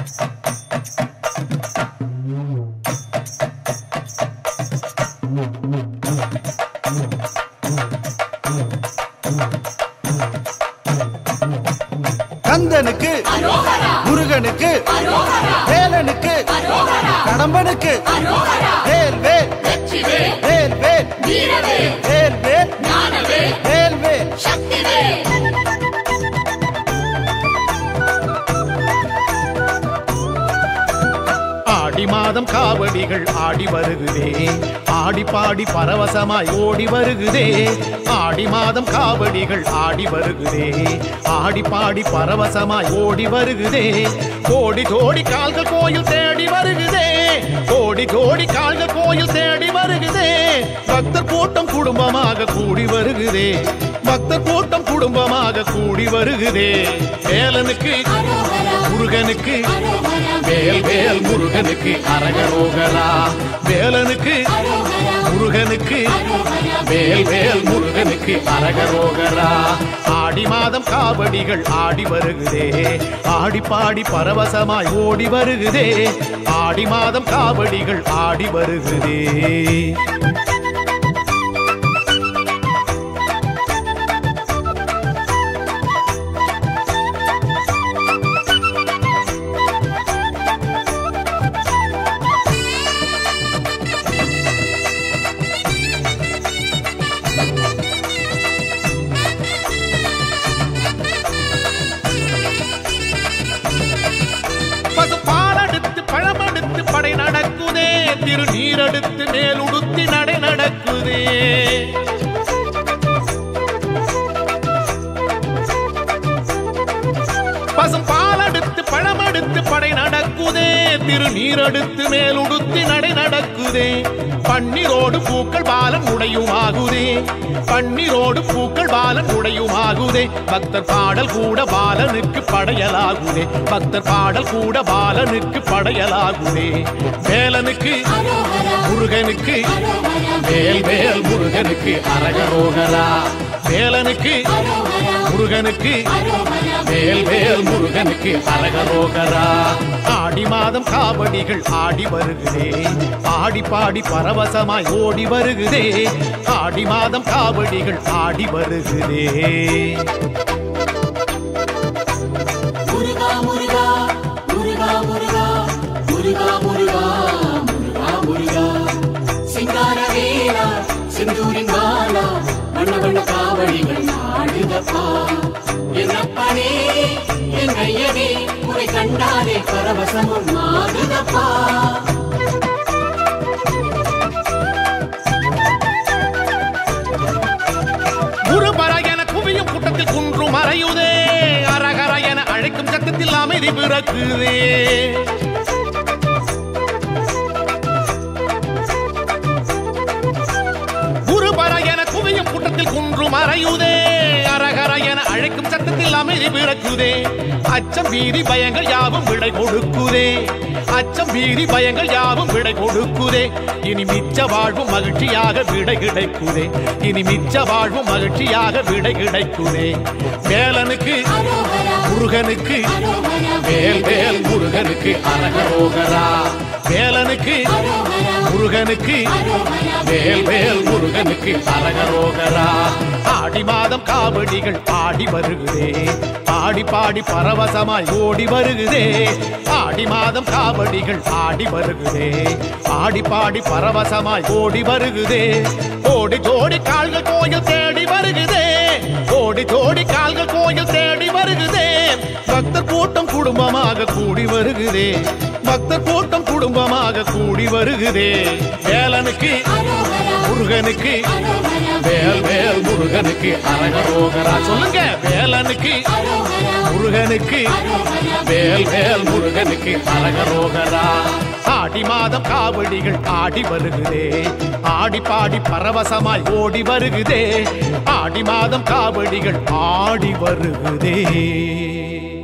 கந்தனுக்கு முருகனுக்கு வேலனுக்கு கடம்பனுக்கு வேல் வேல் வேல் வேல் வேல் வேல் வேல் வேல் ஆடி மாதம் காவடிகள் ஆடி வருகுதே ஆடி பாடி பரவசமாய் ஓடி வருகுதே ஆடி மாதம் காவடிகள் ஆடி வருகுதே ஆடி பாடி பரவசமாய் ஓடி வருகுதே கோடி கோடி கால்கள் கோயில் தேடி வருகுதே கோடி கோடி கால்கள் கோயில் தேடி வருகுதே பக்தர் கூட்டம் குடும்பமாக கூடி வருகுதே பக்தர் கூட்டம் குடும்பமாக கூடி வருகுதே வேலனுக்கு முருகனுக்கு வேல் வேல் முருகனுக்கு அரகரோகரா வேலனுக்கு முருகனுக்கு வேல் வேல் முருகனுக்கு அரகரோகரா ஆடி மாதம் காவடிகள் ஆடி வருகுதே ஆடி பாடி பரவசமாய் ஓடி வருகுதே ஆடி மாதம் காவடிகள் ஆடி வருகுதே பசு பாலெடுத்து பழமெடுத்து படை நடக்குதே திருநீரெடுத்து மேலுடுத்தி நடை நடக்குதே பசும் பாலெடுத்து பழமெடுத்து படை நடக்குதே திருநீரெடுத்து மேலுடுத்தி நடை நடக்குதே பன்னீரோடு பூக்கள் பாலன் உடையுமாகுதே பன்னீரோடு பூக்கள் பாலன் உடையுமாகுதே பக்தர் பாடல் கூட பாலனுக்கு படையலாகுதே பக்தர் பாடல் கூட பாலனுக்கு படையலாகுதே வேலனுக்கு முருகனுக்கு வேல் வேல் முருகனுக்கு அரகரோகரா வேலனுக்கு முருகனுக்கு வேல் வேல் முருகனுக்கு அரகரோகரா ஆடி மாதம் காவடிகள் ஆடி வருகுதே ஆடி பாடி பரவசமாய் ஓடி வருகுதே ஆடி மாதம் காவடிகள் ஆடி வருகுதே முருகா முருகா முருகா முருகா முருகா முருகா முருகா முருகா சிங்கார வேலா செந்தூரின் மாலா வண்ண வண்ண காவடிகள் ஆடுதப்பா என்னப்பனே என் ஐயனே உரை கண்டாலே பரவசமும் ஆகுதப்பா குருபர என குவியும் கூட்டத்தில் குன்றும் மறையுதே அரகர என அழைக்கும் சத்தத்தில் அமைதி பிறக்குதே குருபர என குவியும் கூட்டத்தில் குன்றும் மறையுதே அரகர என அழைக்கும் சத்தத்தில் அமைதி பிறக்குதே அச்சம் வீதி பயங்கள் யாவும் விடை கொடுக்குதே அச்சம் வீதி பயங்கள் யாவும் விடை கொடுக்குதே இனி மிச்ச வாழ்வும் மகிழ்ச்சியாக விடை கிடைக்குதே இனி மிச்ச வாழ்வும் மகிழ்ச்சியாக விடை கிடைக்குதே வேலனுக்கு முருகனுக்கு வேல் வேல் முருகனுக்கு அரகரோகரா வேலனுக்கு முருகனுக்கு வேல் வேல் முருகனுக்கு அரகரோகரா ஆடி மாதம் காவடிகள் ஆடி வருகுதே ஆடி பாடி பரவசமாய் ஓடி வருகுதே ஆடி மாதம் காவடிகள் ஆடி வருகுதே ஆடி பாடி பரவசமாய் ஓடி வருகுதே ஓடி ஜோடி கால்கள் கோயில் தேடி வருகுதே ஓடி ஜோடி கால்கள் கோயில் தேடி வருகுதே பக்தர் கூட்டம் குடும்பமாக கூடி வருகுதே பக்தர் கூட்டம் குடும்பமாக கூடி வருகுதே வேலனுக்கு முருகனுக்கு வேல் வேல் முருகனுக்கு அரகரோகரா சொல்லுங்க வேலனுக்கு முருகனுக்கு வேல் வேல் முருகனுக்கு அரகரோகரா ஆடி மாதம் காவடிகள் ஆடி வருகுதே ஆடி பாடி பரவசமாய் ஓடி வருகுதே ஆடி மாதம் காவடிகள் ஆடி வருகுதே